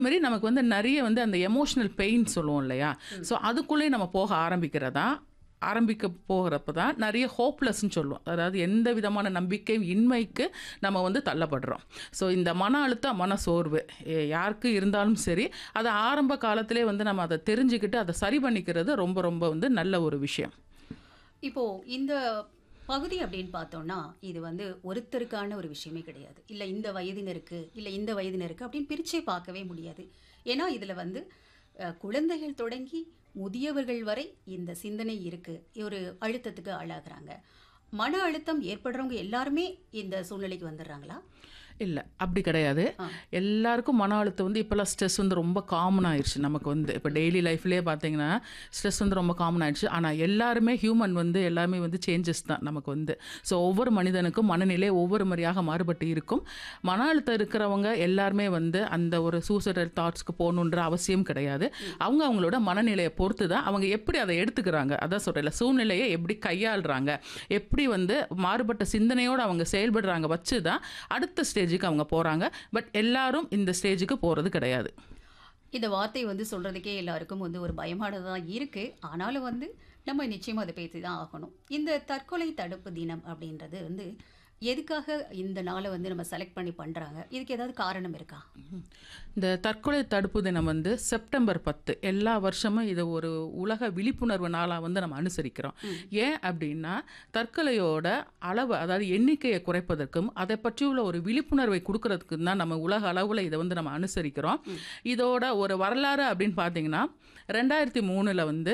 மாதிரி நமக்கு வந்து நிறைய வந்து அந்த எமோஷனல் பெயின் சொல்லுவோம் இல்லையா ஸோ அதுக்குள்ளேயே நம்ம போக ஆரம்பிக்கிறதா ஆரம்பிக்க போகிறப்ப தான் நிறைய ஹோப்லெஸ்ன்னு சொல்லுவோம் அதாவது எந்த விதமான நம்பிக்கை இன்மைக்கு நம்ம வந்து தள்ளப்படுறோம் ஸோ இந்த மன அழுத்தம் மன சோர்வு எ- யாருக்கு இருந்தாலும் சரி அதை ஆரம்ப காலத்திலே வந்து நம்ம அதை தெரிஞ்சுக்கிட்டு அதை சரி பண்ணிக்கிறது ரொம்ப ரொம்ப வந்து நல்ல ஒரு விஷயம் இப்போ இந்த பகுதி அப்படின்னு பார்த்தோம்னா இது வந்து ஒருத்தருக்கான ஒரு விஷயமே கிடையாது இல்லை இந்த வயதினருக்கு இல்லை இந்த வயதினருக்கு அப்படின்னு பிரிச்சே பார்க்கவே முடியாது ஏன்னா இதில் வந்து அஹ், குழந்தைகள் தொடங்கி முதியவர்கள் வரை இந்த சிந்தனை இருக்கு ஒரு அழுத்தத்துக்கு ஆளாகிறாங்க மன அழுத்தம் ஏற்படுறவங்க எல்லாருமே இந்த சூழ்நிலைக்கு வந்துடுறாங்களா இல்லை அப்படி கிடையாது ஆ. எல்லாருக்கும் மன அழுத்தம் வந்து இப்போல்லாம் ஸ்ட்ரெஸ் வந்து ரொம்ப காமன் ஆயிடுச்சு நமக்கு வந்து இப்போ டெய்லி லைஃப்லேயே பார்த்தீங்கன்னா ஸ்ட்ரெஸ் வந்து ரொம்ப காமன் ஆயிடுச்சு ஆனால் எல்லாருமே ஹியூமன் வந்து எல்லாமே வந்து சேஞ்சஸ் தான் நமக்கு வந்து ஸோ ஒவ்வொரு மனிதனுக்கும் மனநிலை ஒவ்வொரு முறையாக மாறுபட்டு இருக்கும் மன அழுத்தம் இருக்கிறவங்க எல்லாருமே வந்து அந்த ஒரு சூசைடல் தாட்ஸ்க்கு போகணுன்ற அவசியம் கிடையாது அவங்க அவங்களோட மனநிலையை பொறுத்து தான் அவங்க எப்படி அதை எடுத்துக்கிறாங்க அதான் சொல்கிறேன் சூழ்நிலையை எப்படி கையாளுறாங்க எப்படி வந்து மாறுபட்ட சிந்தனையோடு அவங்க செயல்படுறாங்க வச்சு தான் அடுத்த ஸ்டேஜுக்கு அவங்க போகிறாங்க பட் எல்லாரும் இந்த ஸ்டேஜுக்கு போகிறது கிடையாது இந்த வார்த்தை வந்து சொல்றதுக்கே எல்லாருக்கும் வந்து ஒரு பயமானதா இருக்கு ஆனாலும் வந்து நம்ம நிச்சயமா அதை பேசி தான் ஆகணும் இந்த தற்கொலை தடுப்பு தினம் அப்படின்றது வந்து எதுக்காக இந்த நாளை வந்து நம்ம செலக்ட் பண்ணி பண்றாங்க இதுக்கு ஏதாவது காரணம் இருக்கா இந்த தற்கொலை தடுப்பு தினம் வந்து செப்டம்பர் பத்து எல்லா வருஷமும் இது ஒரு உலக விழிப்புணர்வு நாளாக வந்து நம்ம அனுசரிக்கிறோம் ஏன் அப்படின்னா தற்கொலையோட அளவு அதாவது எண்ணிக்கையை குறைப்பதற்கும் அதை பற்றியுள்ள ஒரு விழிப்புணர்வை கொடுக்கறதுக்கும் தான் நம்ம உலக அளவில் இதை வந்து நம்ம அனுசரிக்கிறோம் இதோட ஒரு வரலாறு அப்படின்னு பார்த்தீங்கன்னா ரெண்டாயிரத்தி மூணில் வந்து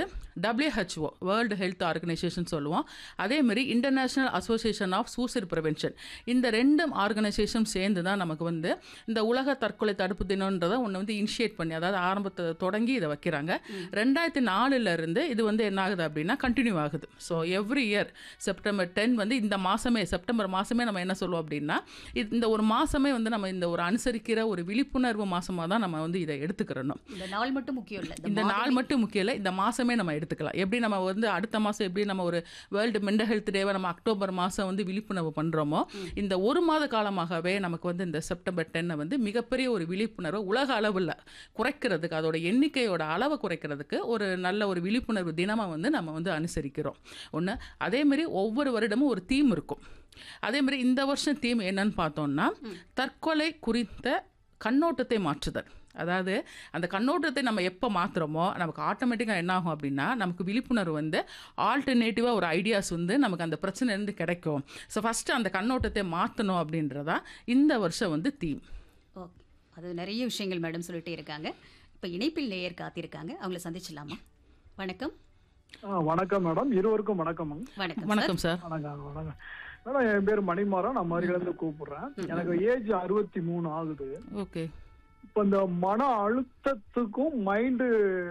WHO வேர்ல்டு ஹெல்த் ஆர்கனைசேஷன் சொல்லுவோம் அதேமாரி international association of suicide prevention இந்த ரெண்டு ஆர்கனைசேஷன் சேர்ந்து தான் நமக்கு வந்து இந்த உலக தற்கொலை தடுப்பு தினம்ன்றதை ஒன்று வந்து இனிஷியேட் பண்ணி அதாவது ஆரம்பத்தை தொடங்கி இதை வைக்கிறாங்க ரெண்டாயிரத்தி நாலுல இருந்து இது வந்து என்ன ஆகுது அப்படின்னா கண்டினியூ ஆகுது so every year September ten வந்து இந்த மாதமே செப்டம்பர் மாதமே நம்ம என்ன சொல்லுவோம் அப்படின்னா இது இந்த ஒரு மாதமே வந்து நம்ம இந்த ஒரு அனுசரிக்கிற ஒரு விழிப்புணர்வு மாதமாக தான் நம்ம வந்து இதை எடுத்துக்கிறணும் இந்த நாள் மட்டும் முக்கியம் இல்லை இந்த நாள் மட்டும் முக்கியம் இல்லை இந்த மாதமே நம்ம எடுத்துக்கலாம் எப்படி நம்ம வந்து அடுத்த மாதம் எப்படி நம்ம ஒரு வேர்ல்டு மென்டல் ஹெல்த் டேவை நம்ம அக்டோபர் மாதம் வந்து விழிப்புணர்வு பண்ணுறோமோ இந்த ஒரு மாத காலமாகவே நமக்கு வந்து இந்த செப்டம்பர் டென்னை வந்து மிகப்பெரிய ஒரு விழிப்புணர்வு உலக அளவில் குறைக்கிறதுக்கு அதோட எண்ணிக்கையோட அளவை குறைக்கிறதுக்கு ஒரு நல்ல ஒரு விழிப்புணர்வு தினமாக வந்து நம்ம வந்து அனுசரிக்கிறோம் ஒன்று அதேமாரி ஒவ்வொரு வருடமும் ஒரு தீம் இருக்கும் அதேமாரி இந்த வருஷம் தீம் என்னன்னு பார்த்தோம்னா தற்கொலை குறித்த கண்ணோட்டத்தை மாற்றுதல் அதாவது அந்த கண்ணோட்டத்தை நம்ம எப்போ மாற்றுறோமோ நமக்கு ஆட்டோமேட்டிக்காக என்ன ஆகும் அப்படின்னா நமக்கு விழிப்புணர்வு வந்து ஆல்டர்னேட்டிவாக ஒரு ஐடியாஸ் வந்து நமக்கு அந்த பிரச்சனைலேருந்து கிடைக்கும் ஸோ ஃபஸ்ட்டு அந்த கண்ணோட்டத்தை மாற்றணும் அப்படின்றதா இந்த வருஷம் வந்து தீம் ஓகே அது நிறைய விஷயங்கள் மேடம் சொல்லிட்டே இருக்காங்க இப்போ இணைப்பில் நேயர் காத்திருக்காங்க அவங்கள சந்திச்சிடலாமா வணக்கம் ஆ, வணக்கம் மேடம் இருவருக்கும் வணக்கம் வணக்கம் சார் வணக்கம் சார் வணக்கம் வணக்கம் மேடம் என் பேர் மணிமாறன் நான் மதுரையில கூப்பிடுறேன் எனக்கு ஏஜ் அறுபத்தி மூணு ஆகுது ஓகே இப்ப இந்த மன அழுத்தத்துக்கும் மைண்டு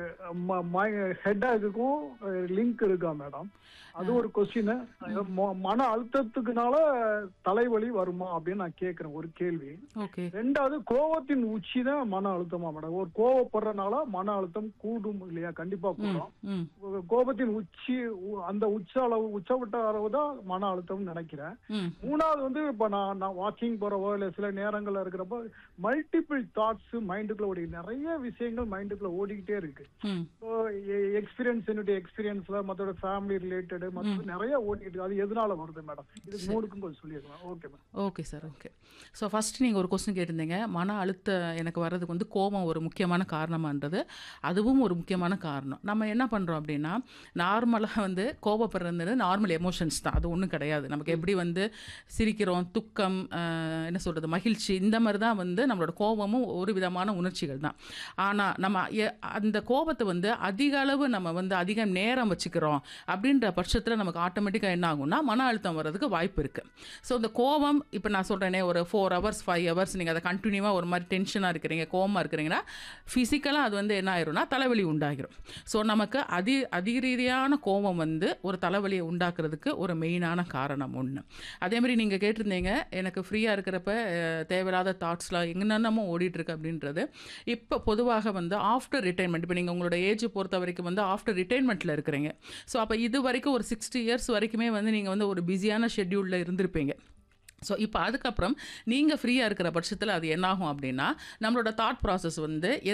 ஹெட்டாக்குக்கும் லிங்க் இருக்கா மேடம் அது ஒரு கொஸ்டின் மன அழுத்தத்துக்குனால தலைவலி வருமா அப்படின்னு நான் கேக்குறேன் ஒரு கேள்வி ஓகே ரெண்டாவது கோவத்தின் உச்சி தான் மன அழுத்தமா மேடம் ஒரு கோவப்படுறனால மன அழுத்தம் கூடும் இல்லையா கண்டிப்பா கூடும் ம் கோபத்தின் உச்சி உ- அந்த உச்ச அளவு உச்சவிட்ட அளவு தான் மன அழுத்தம்னு நினைக்கிறேன் ம் மூணாவது வந்து இப்ப நான் நான் வாக்கிங் போறவோ இல்ல சில நேரங்கள்ல இருக்கிறப்போ மல்டிபிள் தாட்ஸ் மைண்டுக்குள்ள ஓடி நிறைய விஷயங்கள் மைண்டுக்குள்ள ஓடிக்கிட்டே இருக்கு ம் எக்ஸ்பீரியன்ஸ் என்னுடைய எக்ஸ்பீரியன்ஸ்ல மத்தோட ஃபேமிலி ரிலேட்டட் மற்ற நிறைய ஓடிக்கிட்டு இருக்கு அது எதனால வருது மேடம் இது மூணுக்கும் கொஞ்சம் சொல்லியிருக்கலாம் okay madam okay sir okay so first நீங்கள் ஒரு கொஸ்டின் கேட்டிருந்தீங்க மன அழுத்த எனக்கு வர்றதுக்கு வந்து கோபம் ஒரு முக்கியமான காரணமான்றது அதுவும் ஒரு முக்கியமான காரணம் நம்ம என்ன பண்ணுறோம் அப்படின்னா நார்மலாக வந்து கோபப்படுறது நார்மல் எமோஷன்ஸ் தான் அது ஒன்றும் கிடையாது நமக்கு எப்படி வந்து சிரிக்கிறோம் துக்கம் ஆஹ், என்ன சொல்கிறது மகிழ்ச்சி இந்த மாதிரி தான் வந்து நம்மளோட கோபமும் ஒரு விதமான உணர்ச்சிகள் தான் ஆனால் நம்ம எ- அந்த கோபத்தை வந்து அதிக அளவு நம்ம வந்து அதிக நேரம் வச்சுக்கிறோம் அப்படின்ற பட்சத்தில் நமக்கு ஆட்டோமேட்டிக்காக என்ன ஆகும்னா மன அழுத்தம் வர்றதுக்கு வாய்ப்பு இருக்குது ஸோ இந்த கோபம் இப்போ நான் சொல்கிறேனே ஒரு ஃபோர் ஹவர்ஸ் ஃபைவ் ஹவர்ஸ் நீங்கள் அதை கண்டினியூவாக ஒரு மாதிரி டென்ஷனாக இருக்கிறீங்க கோவமாக இருக்கிறீங்கன்னா ஃபிசிக்கலாக அது வந்து என்ன ஆயிரும்னா தலைவலி உண்டாகிரும் ஸோ நமக்கு அதி அதிரீதியான கோபம் வந்து ஒரு தலைவலியை உண்டாக்குறதுக்கு ஒரு மெயினான காரணம் ஒன்று அதேமாதிரி நீங்கள் கேட்டிருந்தீங்க எனக்கு ஃப்ரீயாக இருக்கிறப்ப அஹ், தேவையில்லாத தாட்ஸ்லாம் என்னென்னமோ ஓடிட்டுருக்கு அப்படின்றது இப்போ பொதுவாக வந்து ஆஃப்டர் ரிட்டைர்மெண்ட் இப்போ நீங்கள் உங்களோட ஏஜ் பொறுத்த வரைக்கும் வந்து ஆஃப்டர் ரிட்டைர்மெண்ட்டில் இருக்கிறீங்க ஸோ அப்போ இது வரைக்கும் ஒரு சிக்ஸ்டி இயர்ஸ் வரைக்குமே வந்து நீங்கள் வந்து ஒரு பிஸியான ஷெட்யூலில் இருந்திருப்பீங்க ஸோ இப்போ அதுக்கப்புறம் நீங்கள் ஃப்ரீயாக இருக்கிற பட்சத்தில் அது என்னாகும் அப்படின்னா நம்மளோட தாட் ப்ராசஸ் வந்து